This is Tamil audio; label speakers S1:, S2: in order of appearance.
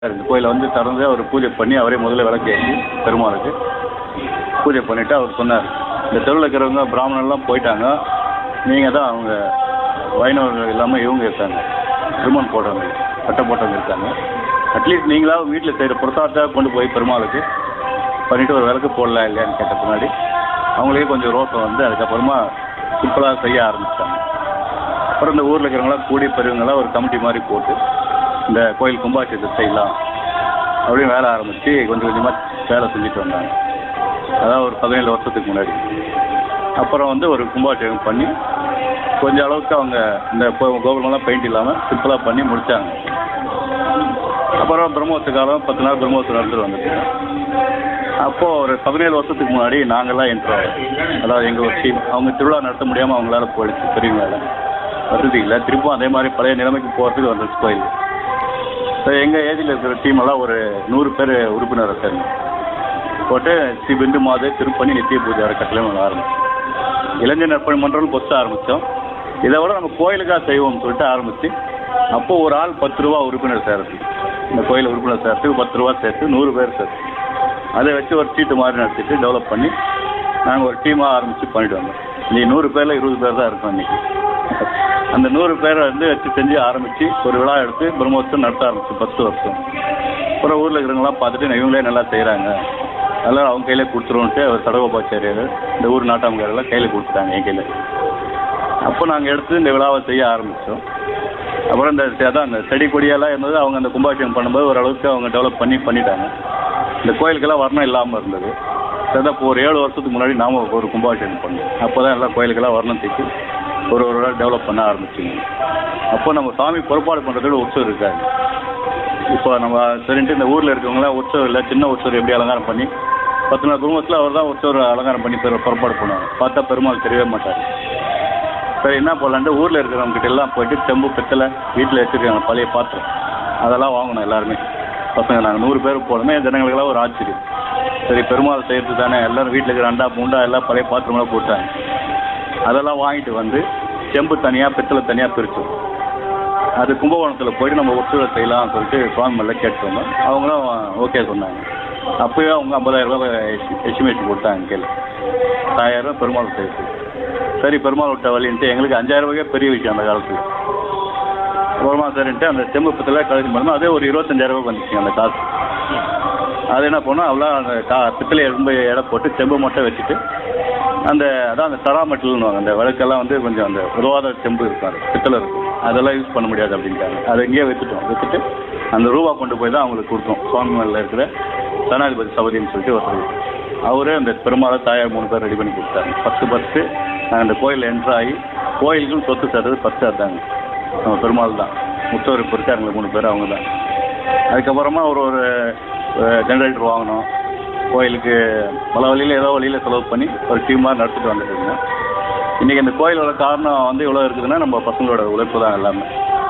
S1: இந்த கோயிலை வந்து திறந்து அவர் பூஜை பண்ணி அவரே முதல்ல விளக்கு ஏற்றி பெருமாளுக்கு பூஜை பண்ணிவிட்டு அவர் சொன்னார் இந்த தெருவில் இருக்கிறவங்க பிராமணர்லாம் போயிட்டாங்க நீங்கள் தான் அவங்க வைணவர்கள் இல்லாமல் இவங்க இருக்காங்க திருமணம் போடுறவங்க கட்டை போட்டவங்க இருக்காங்க அட்லீஸ்ட் நீங்களாவது வீட்டில் செய்கிற பிரசாதத்தை கொண்டு போய் பெருமாளுக்கு பண்ணிவிட்டு ஒரு விளக்கு போடலாம் இல்லையான்னு கேட்ட பின்னாடி அவங்களே கொஞ்சம் ரோசம் வந்து அதுக்கப்புறமா சிம்பிளாக செய்ய ஆரம்பிச்சிட்டாங்க அப்புறம் இந்த ஊரில் இருக்கிறவங்களாம் கூடி பெரியவங்களாம் ஒரு கமிட்டி மாதிரி போட்டு இந்த கோயில் கும்பாபிஷேகத்தை செய்யலாம் அப்படின்னு வேலை ஆரம்பித்து கொஞ்சம் கொஞ்சமாக வேலை செஞ்சுட்டு வந்தாங்க அதான் ஒரு பதினேழு வருஷத்துக்கு முன்னாடி அப்புறம் வந்து ஒரு கும்பாபிஷேகம் பண்ணி கொஞ்சம் அளவுக்கு அவங்க இந்த கோ- கோபுரமெல்லாம் பெயிண்ட் இல்லாமல் சிம்பிளாக பண்ணி முடித்தாங்க அப்புறம் பிரம்மோத்சவ காலம் பத்து நாள் பிரம்மோத்சவம் நடந்துட்டு வந்துட்டு அப்போது ஒரு பதினேழு வருஷத்துக்கு முன்னாடி நாங்கள்லாம் என்ட்ரோ அதாவது எங்கள் ஒரு டீம் அவங்க திருவிழா நடத்த முடியாமல் அவங்களால போயிடுச்சு பெரியவங்களால வசதி இல்லை திருப்பும் அதே மாதிரி பழைய நிலைமைக்கு போகிறதுக்கு வந்துச்சு கோயில் இப்போ எங்கள் ஏஜில் இருக்கிற டீம் எல்லாம் ஒரு நூறு பேர் உறுப்பினரை சேர்ந்து போட்டு ஸ்ரீ பிந்து மாதே திருப்பணி நித்திய பூஜை அறக்கட்டளை ஒன்று ஆரம்பிச்சோம் இளைஞர் நற்பணி மன்றம்னு ஃபஸ்ட்டு ஆரம்பித்தோம் இதை விட நம்ம கோயிலுக்காக செய்வோம்னு சொல்லிட்டு ஆரம்பித்து அப்போ ஒரு ஆள் பத்து ரூபா உறுப்பினர் சேர்த்து இந்த கோயில் உறுப்பினர் சேர்த்து பத்து ரூபா சேர்த்து நூறு பேர் சேர்த்து அதை வச்சு ஒரு சீட்டு மாதிரி நடத்திட்டு டெவலப் பண்ணி நாங்கள் ஒரு டீமாக ஆரம்பித்து பண்ணிட்டு வந்தோம் நீ நூறு பேரில் இருபது பேர் தான் இருக்கோம் இன்னைக்கு அந்த நூறு பேரை வந்து வச்சு செஞ்சு ஆரம்பித்து ஒரு விழா எடுத்து பிரம்மோத்சவம் நடத்த ஆரம்பிச்சு பத்து வருஷம் அப்புறம் ஊரில் இருக்கிறவங்களாம் பார்த்துட்டு இவங்களே நல்லா செய்கிறாங்க அதெல்லாம் அவங்க கையிலே கொடுத்துருவோன்ட்டு அவர் சடகோபாச்சாரியர் இந்த ஊர் நாட்டாமக்காரெல்லாம் கையில் கொடுத்துட்டாங்க என் கையில் அப்போ நாங்கள் எடுத்து இந்த விழாவை செய்ய ஆரம்பித்தோம் அப்புறம் இந்த அதான் அந்த செடி கொடியெல்லாம் இருந்தது அவங்க அந்த கும்பாபிஷேகம் பண்ணும்போது ஓரளவுக்கு அவங்க டெவலப் பண்ணி பண்ணிட்டாங்க இந்த கோயிலுக்கெல்லாம் வர்ணம் இல்லாமல் இருந்தது அதான் இப்போ ஒரு ஏழு வருஷத்துக்கு முன்னாடி நாம ஒரு கும்பாபிஷேகம் பண்ணோம் அப்போ தான் எல்லா கோயிலுக்கெல்லாம் வர்ணம் தூக்கி ஒரு ஒரு டெவலப் பண்ண ஆரம்பிச்சிங்க அப்போ நம்ம சாமி பொறுப்பாடு பண்ணுறதோட உற்சவம் இருக்காது இப்போ நம்ம சரின்ட்டு இந்த ஊரில் இருக்கவங்களாம் உற்சவம் இல்லை சின்ன உற்சவர் எப்படி அலங்காரம் பண்ணி பத்து நாள் குடும்பத்தில் அவர் தான் உற்சவர் அலங்காரம் பண்ணி பெரு புறப்பாடு பண்ணுவாங்க பார்த்தா பெருமாள் தெரியவே மாட்டார் சரி என்ன பண்ணலான்ட்டு ஊரில் இருக்கிறவங்க கிட்ட எல்லாம் போயிட்டு செம்பு பித்தளை வீட்டில் வச்சுருக்காங்க பழைய பாத்திரம் அதெல்லாம் வாங்கணும் எல்லாருமே பசங்க நாங்கள் நூறு பேர் போனோமே ஜனங்களுக்கெல்லாம் ஒரு ஆச்சரியம் சரி பெருமாள் செய்கிறது தானே எல்லாரும் வீட்டில் இருக்கிற அண்டா பூண்டா எல்லாம் பழைய பாத்திரமெல்லாம் போட்டாங்க அதெல்லாம் வாங்கிட்டு வந்து செம்பு தனியாக பித்தளை தனியாக பிரித்தோம் அது கும்பகோணத்தில் போயிட்டு நம்ம ஒத்துழை செய்யலாம் சொல்லிட்டு சுவாமி மேலே கேட்டு வந்தோம் அவங்களும் ஓகே சொன்னாங்க அப்போயே அவங்க ஐம்பதாயிரம் ரூபாய் எஸ்டிமேஷன் கொடுத்தாங்க கீழே ஆயிரம் பெருமாள் சேர்த்து சரி பெருமாள் விட்ட வழின்ட்டு எங்களுக்கு அஞ்சாயிரம் ரூபாய்க்கே பெரிய விஷயம் அந்த காலத்தில் அப்புறமா சரின்ட்டு அந்த செம்பு பத்தில் கழிச்சு பண்ணோம் அதே ஒரு இருபத்தஞ்சாயிரம் ரூபாய் வந்துச்சு அந்த காசு அது என்ன பண்ணோம் அவ்வளோ அந்த கா பித்தளை ரொம்ப எடை போட்டு செம்பு மட்டும் வச்சுட்டு அந்த அதான் அந்த தராமட்டல்னுவாங்க அந்த விளக்கெல்லாம் வந்து கொஞ்சம் அந்த உதவாத செம்பு இருக்கும் அது பித்தளை இருக்கும் அதெல்லாம் யூஸ் பண்ண முடியாது அப்படின்ட்டாங்க அதை இங்கேயே வச்சுட்டோம் வச்சுட்டு அந்த ரூபா கொண்டு போய் தான் அவங்களுக்கு கொடுத்தோம் சுவாமி மேலில் இருக்கிற சனாதிபதி சபதின்னு சொல்லிட்டு ஒருத்தர் அவரே அந்த பெருமாளை தாயார் மூணு பேர் ரெடி பண்ணி கொடுத்தாங்க பத்து பத்து நாங்கள் அந்த கோயிலில் என்ட்ரு ஆகி கோயிலுக்கும் சொத்து சேர்த்தது பத்து அதாங்க நம்ம பெருமாள் தான் முத்தவர் இப்போ இருக்காருங்களே மூணு பேர் அவங்க தான் அதுக்கப்புறமா ஒரு ஒரு ஜென்ரேட்டர் வாங்கினோம் கோயிலுக்கு பல வழியில் ஏதோ வழியில் செலவு பண்ணி ஒரு டீமாக நடத்திட்டு வந்துட்டு இருந்தோம் இன்றைக்கி இந்த கோயிலோட காரணம் வந்து இவ்வளோ இருக்குதுன்னா நம்ம பசங்களோட உழைப்பு தான் எல்லாமே